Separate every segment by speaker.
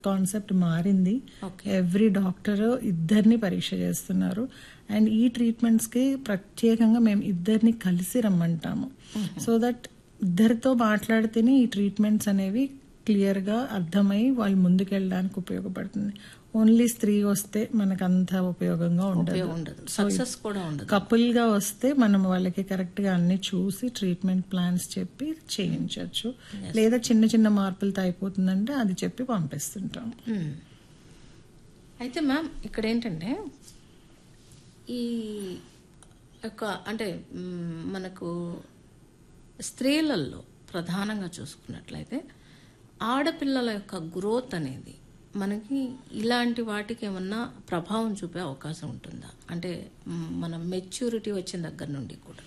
Speaker 1: Concept మారింది
Speaker 2: Okay.
Speaker 1: Every doctor ఇద్దరిని పరీక్ష చేస్తున్నారు అండ్ ఈ ట్రీట్మెంట్స్ కి ప్రత్యేకంగా మేము ఇద్దరిని కలిసి రమ్మంటాము సో దట్ ఇద్దరితో మాట్లాడితేనే ఈ ట్రీట్మెంట్స్ అనేవి క్లియర్ గా అర్థమై వాళ్ళు ముందుకెళ్ళడానికి ఉపయోగపడుతుంది ఓన్లీ స్త్రీ వస్తే మనకు అంత ఉపయోగంగా ఉండదు
Speaker 2: ఉపయోగం ఉండదు సక్సెస్ కూడా ఉండదు
Speaker 1: కపుల్ గా వస్తే మనం వాళ్ళకి కరెక్ట్ గా అన్ని చూసి ట్రీట్మెంట్ ప్లాన్స్ చెప్పి చేయించవచ్చు లేదా చిన్న చిన్న మార్పులతో అయిపోతుందంటే అది చెప్పి పంపిస్తుంటాం
Speaker 2: మ్మ్. అయితే మ్యామ్ ఇక్కడ ఏంటంటే ఈ యొక్క అంటే మ్మ్, మనకు స్త్రీలలో ప్రధానంగా చూసుకున్నట్లయితే ఆడపిల్లల యొక్క గ్రోత్ అనేది మనకి ఇలాంటి వాటికి ఏమన్నా ప్రభావం చూపే అవకాశం ఉంటుందా అంటే మ్, మన మెచ్యూరిటీ వచ్చిన దగ్గర నుండి కూడా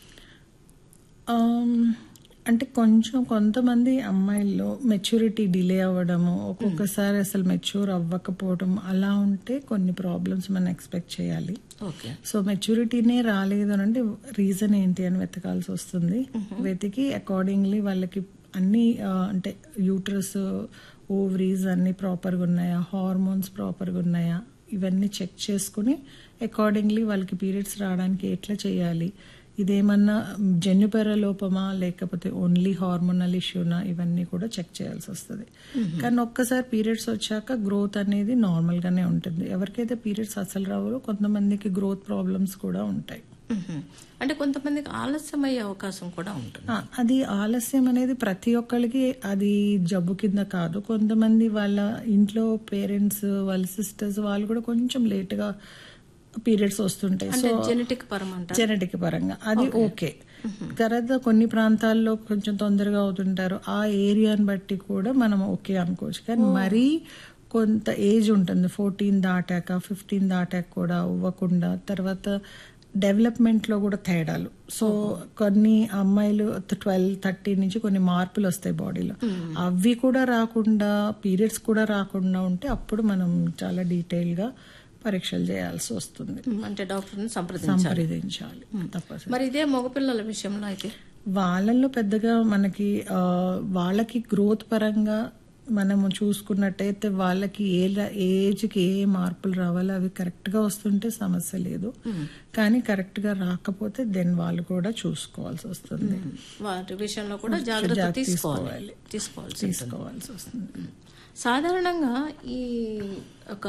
Speaker 1: ఆమ్, అంటే కొంచెం కొంతమంది అమ్మాయిల్లో మెచ్యూరిటీ డిలే అవ్వడము ఒక్కొక్కసారి అసలు మెచ్యూర్ అవ్వకపోవడం అలా ఉంటే కొన్ని ప్రాబ్లమ్స్ మనం ఎక్స్పెక్ట్ చేయాలి
Speaker 2: ఓకే
Speaker 1: సో మెచ్యూరిటీనే రాలేదు అని అంటే రీజన్ ఏంటి అని వెతకాల్సి వస్తుంది వెతికి అకార్డింగ్లీ వాళ్ళకి అన్ని ఆ, అంటే యూట్రస్ ఓవరీస్ అన్ని ప్రాపర్గా ఉన్నాయా హార్మోన్స్ ప్రాపర్గా ఉన్నాయా ఇవన్నీ చెక్ చేసుకుని అకార్డింగ్లీ వాళ్ళకి పీరియడ్స్ రావడానికి ఎట్లా చేయాలి ఇదేమన్నా జన్యుపర లోపమా లేకపోతే ఓన్లీ హార్మోనల్ ఇష్యూనా ఇవన్నీ కూడా చెక్ చేయాల్సి వస్తుంది కానీ ఒక్కసారి పీరియడ్స్ వచ్చాక గ్రోత్ అనేది నార్మల్ గానే ఉంటుంది ఎవరికైతే పీరియడ్స్ అసలు రావో కొంతమందికి గ్రోత్ ప్రాబ్లమ్స్ కూడా ఉంటాయి
Speaker 2: మ్మ్. అంటే కొంతమందికి ఆలస్యమయ్యే అవకాశం కూడా ఉంటుంది
Speaker 1: ఆ, అది ఆలస్యం అనేది ప్రతి ఒక్కరికి అది జబ్బు కింద కాదు కొంతమంది వాళ్ళ ఇంట్లో పేరెంట్స్ వాళ్ళ సిస్టర్స్ వాళ్ళు కూడా కొంచెం లేట్ గా పీరియడ్స్ వస్తుంటాయి
Speaker 2: అంటే
Speaker 1: సో
Speaker 2: జెనెటిక్ పరం అంటారు
Speaker 1: జెనెటిక్ పరంగా అది ఓకే తర్వాత కొన్ని ప్రాంతాల్లో కొంచెం తొందరగా అవుతుంటారు ఆ ఏరియాని బట్టి కూడా మనం ఓకే అనుకోవచ్చు కానీ మరీ కొంత ఏజ్ ఉంటుంది ఫోర్టీన్ దాటాక ఫిఫ్టీన్ దాటాక కూడా అవ్వకుండా తర్వాత డెవలప్మెంట్ లో కూడా తేడాలు సో కొన్ని అమ్మాయిలు ట్వెల్వ్ థర్టీ నుంచి కొన్ని మార్పులు వస్తాయి బాడీలో అవి కూడా రాకుండా పీరియడ్స్ కూడా రాకుండా ఉంటే అప్పుడు మనం చాలా డీటెయిల్ గా పరీక్షలు చేయాల్సి వస్తుంది
Speaker 2: మ్మ్. అంటే డాక్టర్ని సంప్రదించాలి
Speaker 1: సంప్రదించాలి తప్పదు
Speaker 2: మరి ఇదే మగపిల్లల విషయంలో అయితే
Speaker 1: వాళ్ళల్లో పెద్దగా మనకి ఆ, వాళ్ళకి గ్రోత్ పరంగా మనము చూసుకున్నట్టయితే వాళ్ళకి ఏ ఏజ్కి ఏ మార్పులు రావాలో అవి కరెక్ట్ గా వస్తుంటే సమస్య లేదు కానీ కరెక్ట్ గా రాకపోతే దెన్ వాళ్ళు కూడా చూసుకోవాల్సి వస్తుంది
Speaker 2: వాటి విషయంలో కూడా జాగ్రత్త
Speaker 1: జాగ్రత్త
Speaker 2: తీసుకోవాలి తీసుకోవాల్సి ఉంటుంది.
Speaker 1: తీసుకోవాల్సి వస్తుంది
Speaker 2: సాధారణంగా ఈ ఒక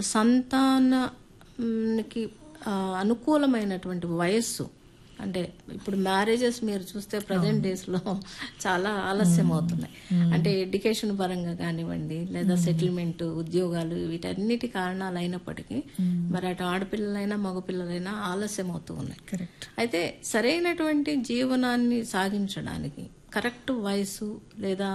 Speaker 2: సంతానానికి ఆ, అనుకూలమైనటువంటి వయస్సు అంటే ఇప్పుడు మ్యారేజెస్ మీరు చూస్తే ప్రజెంట్ డేస్ లో చాలా ఆలస్యం అవుతున్నాయి అంటే ఎడ్యుకేషన్ పరంగా కానివ్వండి లేదా సెటిల్మెంట్ ఉద్యోగాలు వీటన్నిటి కారణాలు అయినప్పటికీ మరి అటు ఆడపిల్లలైనా మగపిల్లలైనా ఆలస్యం అవుతూ ఉన్నాయి
Speaker 1: కరెక్ట్
Speaker 2: అయితే సరైనటువంటి జీవనాన్ని సాగించడానికి కరెక్ట్ వయసు లేదా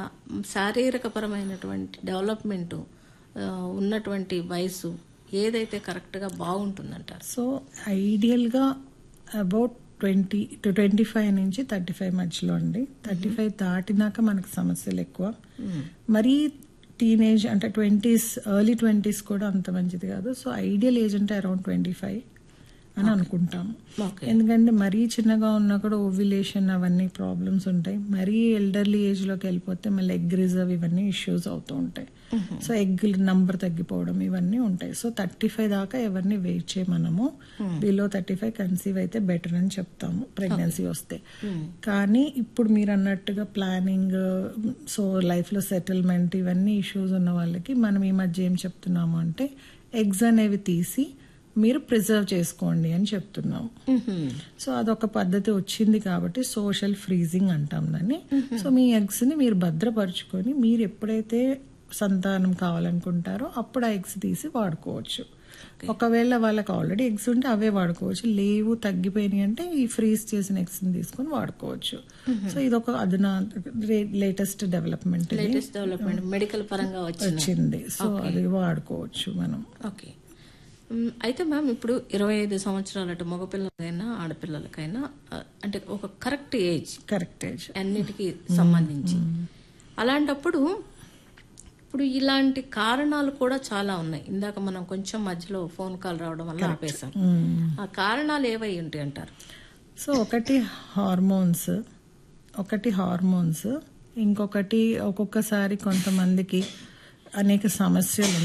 Speaker 2: శారీరకపరమైనటువంటి డెవలప్మెంట్ ఉన్నటువంటి వయసు ఏదైతే కరెక్ట్గా బాగుంటుందంటారు
Speaker 1: సో ఐడియల్ గా about twenty to twenty five నుంచి థర్టీ ఫైవ్ మధ్యలో అండి థర్టీ ఫైవ్ దాటినాక మనకు సమస్యలు ఎక్కువ మరీ టీనేజ్ అంటే ట్వంటీస్ ఎర్లీ ట్వంటీస్ కూడా అంత మంచిది కాదు సో ఐడియల్ ఏజ్ అంటే అరౌండ్ ట్వంటీ ఫైవ్ అని అనుకుంటాం
Speaker 2: ఓకే
Speaker 1: ఎందుకంటే మరీ చిన్నగా ఉన్నా కూడా ఓవ్యులేషన్ అవన్నీ ప్రాబ్లమ్స్ ఉంటాయి మరీ ఎల్డర్లీ ఏజ్ లోకి వెళ్ళిపోతే మళ్ళీ ఎగ్ రిజర్వ్ ఇవన్నీ ఇష్యూస్ అవుతూ ఉంటాయి సో ఎగ్ నంబర్ తగ్గిపోవడం ఇవన్నీ ఉంటాయి సో థర్టీ ఫైవ్ దాకా ఎవరిని వెయిట్ చేయమనము బిలో థర్టీ ఫైవ్ కన్సీవ్ అయితే బెటర్ అని చెప్తాము ప్రెగ్నెన్సీ వస్తే కానీ ఇప్పుడు మీరు అన్నట్టుగా ప్లానింగ్ సో లైఫ్ లో సెటిల్మెంట్ ఇవన్నీ ఇష్యూస్ ఉన్న వాళ్ళకి మనం ఈ మధ్య ఏం చెప్తున్నాము అంటే ఎగ్స్ అనేవి తీసి మీరు ప్రిజర్వ్ చేసుకోండి అని చెప్తున్నాము సో అదొక పద్ధతి వచ్చింది కాబట్టి సోషల్ ఫ్రీజింగ్ అంటాం దాన్ని సో మీ ఎగ్స్ ని మీరు భద్రపరుచుకొని మీరు ఎప్పుడైతే సంతానం కావాలనుకుంటారో అప్పుడు ఆ ఎగ్స్ తీసి వాడుకోవచ్చు ఒకవేళ వాళ్ళకి ఆల్రెడీ ఎగ్స్ ఉంటే అవే వాడుకోవచ్చు లేవు తగ్గిపోయినాయి అంటే ఈ ఫ్రీజ్ చేసిన ఎగ్స్ ని తీసుకొని వాడుకోవచ్చు సో ఇది ఒక అదనా latest development
Speaker 2: latest development medical పరంగా వచ్చిన
Speaker 1: వచ్చింది సో అది వాడుకోవచ్చు మనం
Speaker 2: ఓకే మ్, అయితే మ్యామ్ ఇప్పుడు ఇరవై ఐదు సంవత్సరాలు అటు మగపిల్లలకైనా ఆడపిల్లలకైనా ఆ, అంటే ఒక కరెక్ట్ ఏజ్
Speaker 1: కరెక్ట్ ఏజ్
Speaker 2: అన్నిటికీ సంబంధించి అలాంటప్పుడు ఇప్పుడు ఇలాంటి కారణాలు కూడా చాలా ఉన్నాయి ఇందాక మనం కొంచెం మధ్యలో ఫోన్ కాల్ రావడం వల్ల ఆపేశాం ఆ కారణాలు ఏవై ఉంటాయి అంటారు
Speaker 1: సో ఒకటి హార్మోన్స్ ఒకటి హార్మోన్స్ ఇంకొకటి ఒక్కొక్కసారి కొంతమందికి అనేక సమస్యలు